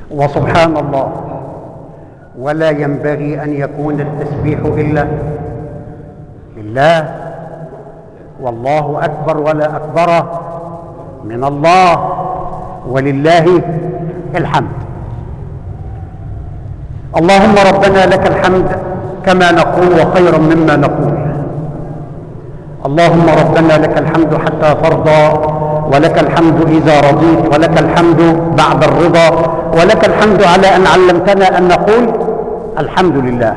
وسبحان الله ولا ينبغي ان يكون التسبيح الا لله والله اكبر ولا اكبر من الله ولله الحمد اللهم ربنا لك الحمد كما نقول وخيرا مما نقول اللهم ربنا لك الحمد حتى ترضى ولك الحمد اذا رضيت ولك الحمد بعد الرضا ولك الحمد على ان علمتنا ان نقول الحمد لله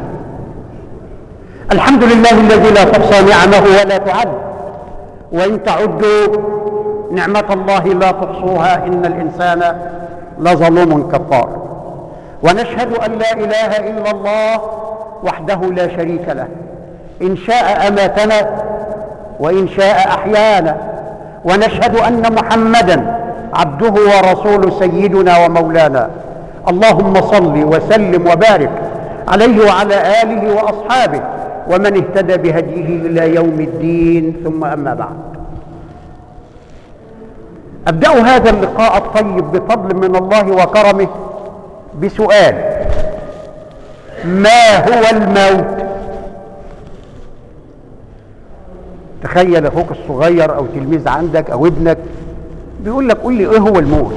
الحمد لله الذي لا تحصى نعمه ولا تعد وان تعدوا نعمه الله لا تحصوها ان الانسان لظلوم كفار ونشهد ان لا اله الا الله وحده لا شريك له ان شاء اماتنا وان شاء احيانا ونشهد ان محمدا عبده ورسوله سيدنا ومولانا اللهم صل وسلم وبارك عليه وعلى اله واصحابه ومن اهتدى بهديه الى يوم الدين ثم اما بعد ابدا هذا اللقاء الطيب بفضل من الله وكرمه بسؤال ما هو الموت تخيل اخوك الصغير او تلميذ عندك او ابنك بيقول لك قول لي ايه هو الموت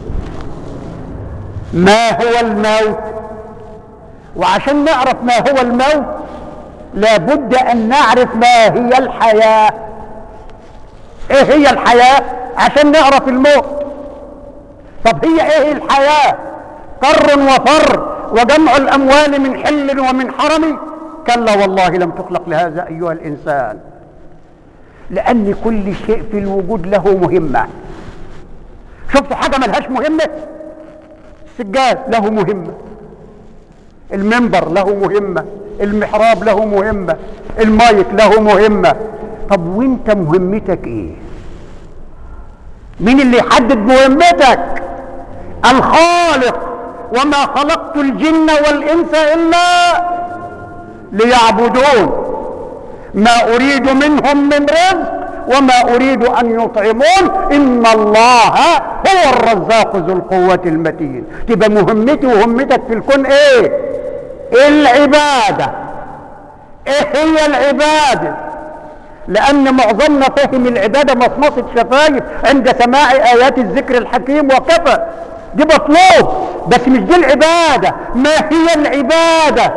ما هو الموت وعشان نعرف ما هو الموت لابد ان نعرف ما هي الحياه ايه هي الحياه عشان نعرف الموت طب هي ايه الحياه كر وفر وجمع الاموال من حل ومن حرم كلا والله لم تخلق لهذا ايها الانسان لان كل شيء في الوجود له مهمه شفتوا حاجه ملهاش مهمه السجاد له مهمه المنبر له مهمه المحراب له مهمه المايك له مهمه طب وانت مهمتك ايه مين اللي يحدد مهمتك الخالق وما خلقت الجن والانس الا ليعبدون ما اريد منهم من رزق وما اريد ان يطعمون ان الله هو الرزاق ذو القوه المتين تبقى مهمتي وهمتك في الكون ايه العباده ايه هي العباده لان معظمنا فهم العباده مصمصه شفايف عند سماع ايات الذكر الحكيم وكفى دي مطلوب بس مش دي العباده ما هي العباده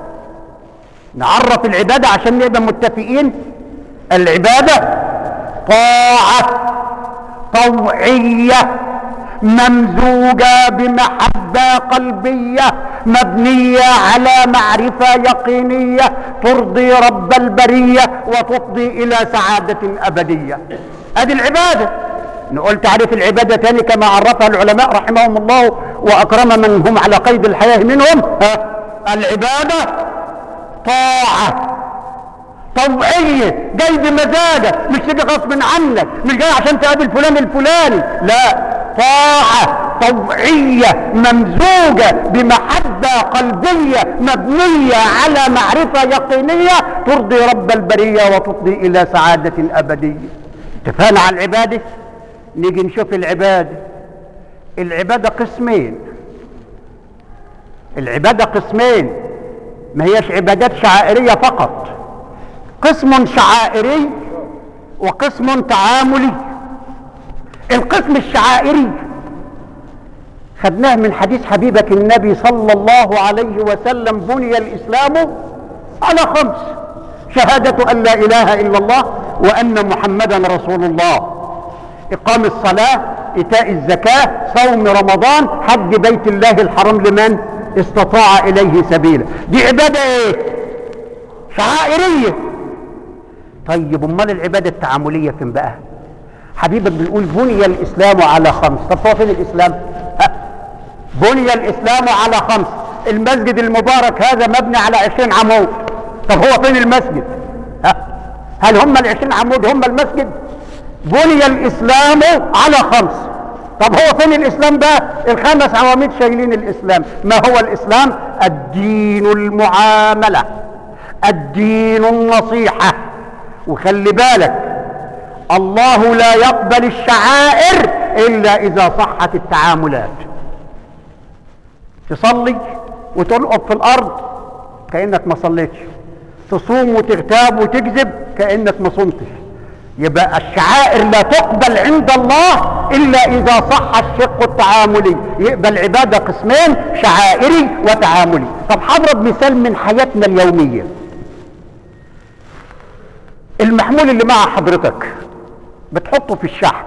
نعرف العباده عشان نبقى متفقين العباده طاعه طوعيه ممزوجه بمحبه قلبيه مبنيه على معرفه يقينيه ترضي رب البريه وتفضي الى سعاده ابديه ادي العباده نقول تعريف العباده تاني كما عرفها العلماء رحمهم الله واكرم من هم على قيد الحياه منهم ها العباده طاعه طوعيه جاي بمزاجك مش تيجي غصب عنك مش جاي عشان تقابل فلان الفلاني لا طاعه طوعيه ممزوجه بمحبه قلبيه مبنيه على معرفه يقينيه ترضي رب البريه وتفضي الى سعاده ابديه اتفقنا على العباده نيجي نشوف العباده العباده قسمين العباده قسمين ما هيش عبادات شعائريه فقط قسم شعائري وقسم تعاملي القسم الشعائري خدناه من حديث حبيبك النبي صلى الله عليه وسلم بني الاسلام على خمس شهاده ان لا اله الا الله وان محمدا رسول الله اقام الصلاه ايتاء الزكاه صوم رمضان حج بيت الله الحرام لمن استطاع اليه سبيلا دي عباده ايه شعائريه طيب امال العباده التعامليه فين بقى حبيبك بيقول بني الاسلام على خمس طب هو فين الاسلام ها. بني الاسلام على خمس المسجد المبارك هذا مبني على عشرين عمود طب هو فين المسجد ها. هل هم العشرين عمود هم المسجد بني الاسلام على خمس طب هو فين الاسلام بقى الخمس عواميد شايلين الاسلام ما هو الاسلام الدين المعامله الدين النصيحه وخلي بالك الله لا يقبل الشعائر الا اذا صحت التعاملات تصلي وتلقط في الارض كانك ما صليتش تصوم وتغتاب وتكذب كانك ما صمتش يبقى الشعائر لا تقبل عند الله الا اذا صح الشق التعاملي يبقى العباده قسمين شعائري وتعاملي طب هضرب مثال من حياتنا اليوميه المحمول اللي مع حضرتك بتحطه في الشحن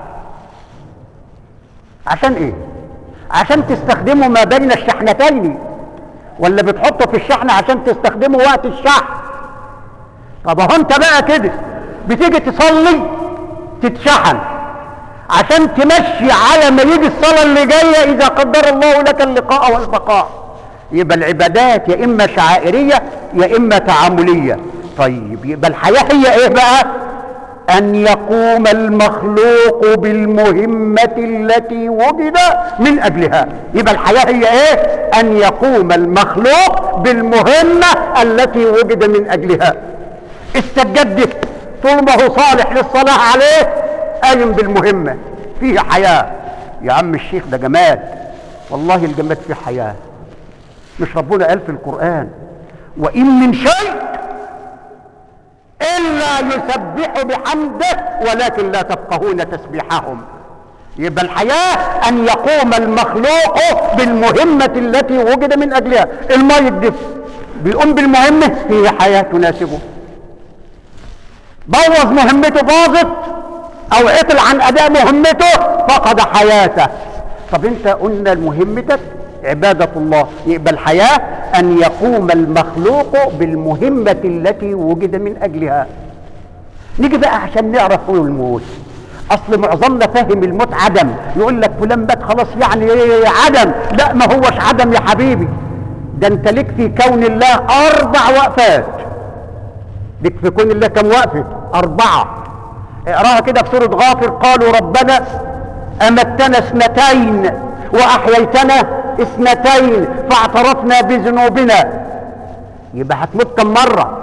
عشان ايه عشان تستخدمه ما بين الشحنتين ولا بتحطه في الشحن عشان تستخدمه وقت الشحن طب اهو انت بقى كده بتيجي تصلي تتشحن عشان تمشي على ما يجي الصلاة اللي جاية إذا قدر الله لك اللقاء والبقاء يبقى العبادات يا إما شعائرية يا إما تعاملية طيب يبقى الحياة هي إيه بقى أن يقوم المخلوق بالمهمة التي وجد من أجلها يبقى الحياة هي إيه أن يقوم المخلوق بالمهمة التي وجد من أجلها السجاد ده طول ما هو صالح للصلاة عليه قايم بالمهمة فيه حياة يا عم الشيخ ده جماد والله الجماد فيه حياة مش ربنا قال في القرآن وإن من شيء إلا يسبح بحمده ولكن لا تفقهون تسبيحهم يبقى الحياة أن يقوم المخلوق بالمهمة التي وجد من أجلها الميت ده بيقوم بالمهمة هي حياة تناسبه بوظ مهمته باظت او عطل عن اداء مهمته فقد حياته طب انت قلنا مهمتك عبادة الله يبقى الحياة ان يقوم المخلوق بالمهمة التي وجد من اجلها نيجي بقى عشان نعرف هو الموت اصل معظمنا فاهم الموت عدم يقول لك فلان مات خلاص يعني ايه عدم لا ما هوش عدم يا حبيبي ده انت لك في كون الله اربع وقفات لك في كون الله كم وقفه اربعه اقراها كده في سوره غافر قالوا ربنا امتنا اثنتين واحييتنا اثنتين فاعترفنا بذنوبنا يبقى هتموت كم مره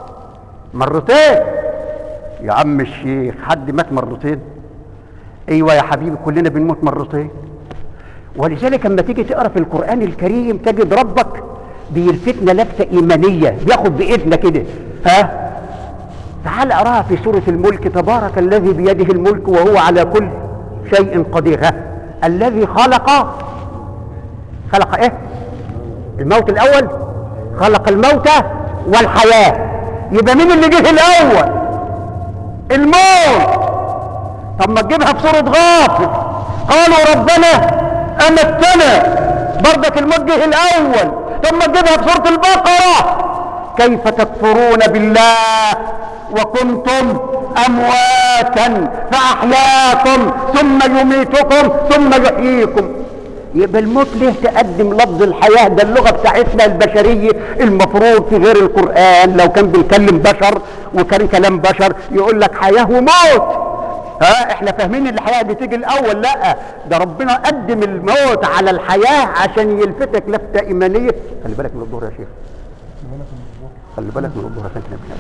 مرتين يا عم الشيخ حد مات مرتين ايوه يا حبيبي كلنا بنموت مرتين ولذلك لما تيجي تقرا في القران الكريم تجد ربك بيلفتنا لفته ايمانيه بياخد بايدنا كده ها تعال اقراها في سوره الملك تبارك الذي بيده الملك وهو على كل شيء قدير ها الذي خلق خلق ايه الموت الاول خلق الموت والحياه يبقى مين اللي جه الاول الموت طب ما تجيبها في سوره غافر قالوا ربنا امتنا برضك الموت جه الاول طب ما تجيبها في سوره البقره كيف تكفرون بالله وكنتم امواتا فاحياكم ثم يميتكم ثم يحييكم يبقى الموت ليه تقدم لفظ الحياة ده اللغة بتاعتنا البشرية المفروض في غير القرآن لو كان بيكلم بشر وكان كلام بشر يقول لك حياة وموت ها احنا فاهمين ان الحياة بتيجي الاول لا ده ربنا قدم الموت على الحياة عشان يلفتك لفتة ايمانية خلي بالك من الظهر يا شيخ خلي بالك من الظهر عشان كده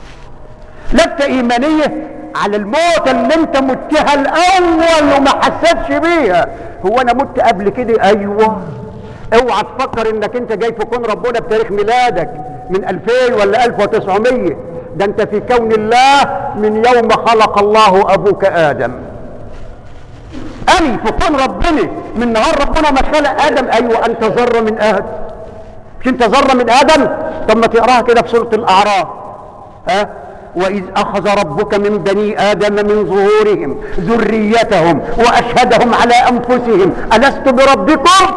لفة ايمانية على الموت اللي انت متها الاول وما حسيتش بيها هو انا مت قبل كده ايوه اوعى تفكر انك انت جاي في كون ربنا بتاريخ ميلادك من 2000 ولا 1900 ده انت في كون الله من يوم خلق الله ابوك ادم اني في كون ربنا من نهار ربنا ما خلق ادم ايوه انت ذره من ادم مش انت ذره من ادم طب ما تقراها كده في سوره الاعراف ها وإذ أخذ ربك من بني آدم من ظهورهم ذريتهم وأشهدهم على أنفسهم ألست بربكم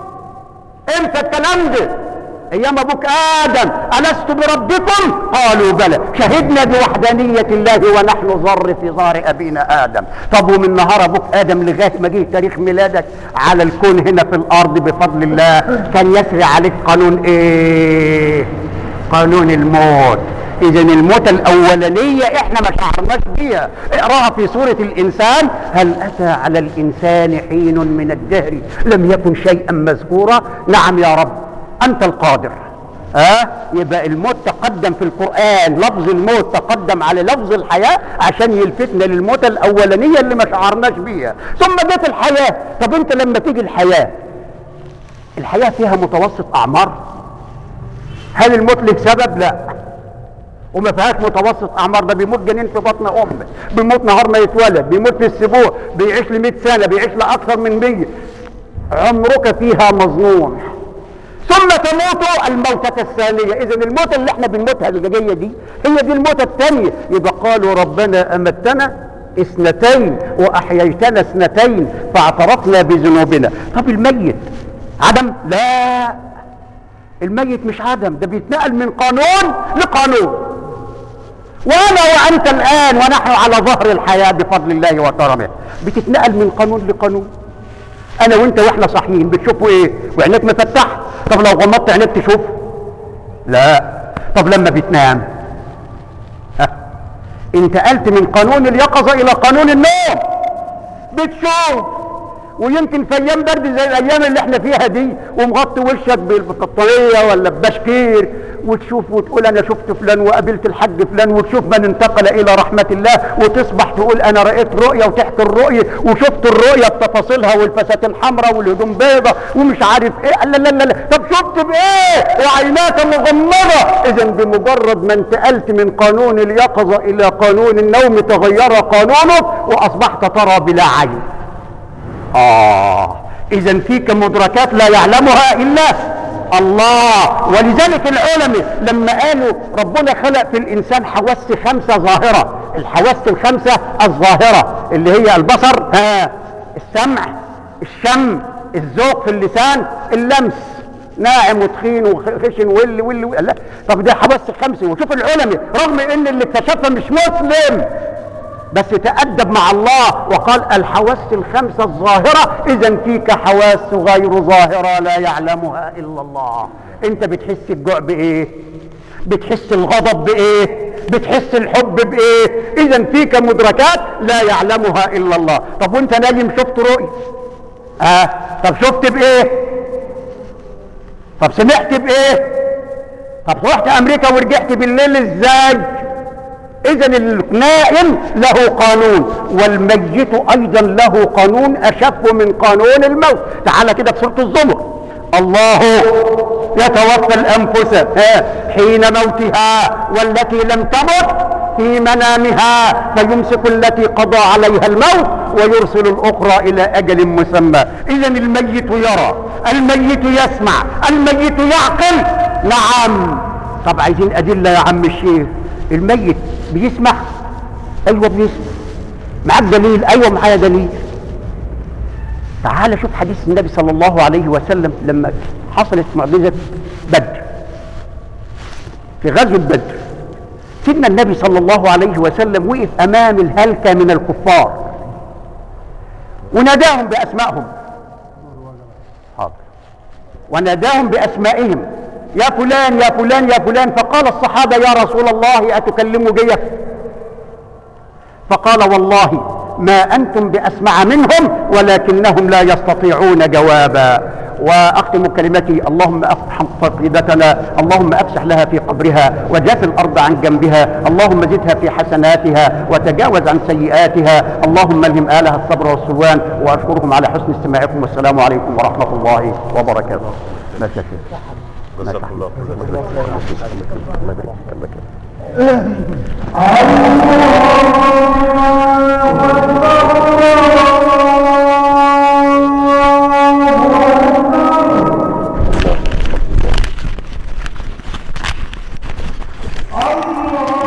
امتى الكلام ده أيام أبوك آدم ألست بربكم قالوا بلى شهدنا بوحدانية الله ونحن ذر في ظهر أبينا آدم طب ومن نهار أبوك آدم لغاية ما جه تاريخ ميلادك على الكون هنا في الأرض بفضل الله كان يسري عليك قانون إيه قانون الموت اذا الموتة الاولانية احنا ما شعرناش بيها اقراها في سورة الانسان هل اتى على الانسان حين من الدهر لم يكن شيئا مذكورا نعم يا رب انت القادر ها أه؟ يبقى الموت تقدم في القرآن لفظ الموت تقدم على لفظ الحياة عشان يلفتنا للموتة الأولانية اللي ما شعرناش بيها ثم جت الحياة طب انت لما تيجي الحياة الحياة فيها متوسط أعمار هل الموت له سبب؟ لا وما فيهاش متوسط أعمار ده بيموت جنين في بطن أمه بيموت نهار ما يتولد بيموت في السبوع بيعيش ل 100 سنة بيعيش لأكثر من 100 عمرك فيها مظنون ثم تموت الموتة الثانية إذا الموتة اللي احنا بنموتها الجاية دي هي دي الموتة الثانية يبقى قالوا ربنا أمتنا اثنتين وأحييتنا اثنتين فاعترفنا بذنوبنا طب الميت عدم لا الميت مش عدم ده بيتنقل من قانون لقانون وانا وانت الان ونحن على ظهر الحياه بفضل الله وكرمه بتتنقل من قانون لقانون انا وانت واحنا صاحيين بتشوفوا ايه وعينك مفتحه طب لو غمضت عينك تشوف لا طب لما بتنام ها انتقلت من قانون اليقظه الى قانون النوم بتشوف ويمكن في ايام برد زي الايام اللي احنا فيها دي ومغطي وشك بالبطاريه ولا ببشكير وتشوف وتقول انا شفت فلان وقابلت الحاج فلان وتشوف من انتقل الى رحمه الله وتصبح تقول انا رايت رؤيه وتحكي الرؤيه وشفت الرؤيه بتفاصيلها والفساتين حمراء والهدوم بيضاء ومش عارف ايه لا لا لا لا طب شفت بايه وعيناك مغمضه اذا بمجرد ما انتقلت من قانون اليقظه الى قانون النوم تغير قانونك واصبحت ترى بلا عين آه إذا فيك مدركات لا يعلمها إلا الله ولذلك العلماء لما قالوا ربنا خلق في الإنسان حواس خمسة ظاهرة الحواس الخمسة الظاهرة اللي هي البصر ها السمع الشم الذوق في اللسان اللمس ناعم وتخين وخشن واللي واللي واللي لا طب ده حواس خمسة وشوف العلماء رغم ان اللي اكتشفها مش مسلم بس تأدب مع الله وقال الحواس الخمسة الظاهرة إذا فيك حواس غير ظاهرة لا يعلمها إلا الله أنت بتحس الجوع بإيه؟ بتحس الغضب بإيه؟ بتحس الحب بإيه؟ إذا فيك مدركات لا يعلمها إلا الله طب وأنت نايم شفت رؤية؟ آه طب شفت بإيه؟ طب سمعت بإيه؟ طب رحت أمريكا ورجعت بالليل إزاي؟ اذا النائم له قانون والميت ايضا له قانون اشف من قانون الموت تعال كده في سوره الزمر الله يتوفى الانفس حين موتها والتي لم تمت في منامها فيمسك التي قضى عليها الموت ويرسل الاخرى الى اجل مسمى اذا الميت يرى الميت يسمع الميت يعقل نعم طب عايزين ادله يا عم الشيخ الميت بيسمع ايوه بيسمع معاك دليل ايوه معايا دليل تعال شوف حديث النبي صلى الله عليه وسلم لما حصلت معجزه بدر في غزوه بدر سيدنا النبي صلى الله عليه وسلم وقف امام الهلكه من الكفار وناداهم باسمائهم حاضر وناداهم باسمائهم يا فلان يا فلان يا فلان فقال الصحابة يا رسول الله أتكلم جية فقال والله ما أنتم بأسمع منهم ولكنهم لا يستطيعون جوابا وأختم كلمتي اللهم أفحم فقيدتنا اللهم أفسح لها في قبرها وجاف الأرض عن جنبها اللهم زدها في حسناتها وتجاوز عن سيئاتها اللهم الهم آلها الصبر والسلوان وأشكركم على حسن استماعكم والسلام عليكم ورحمة الله وبركاته ما شاء جزاك الله الله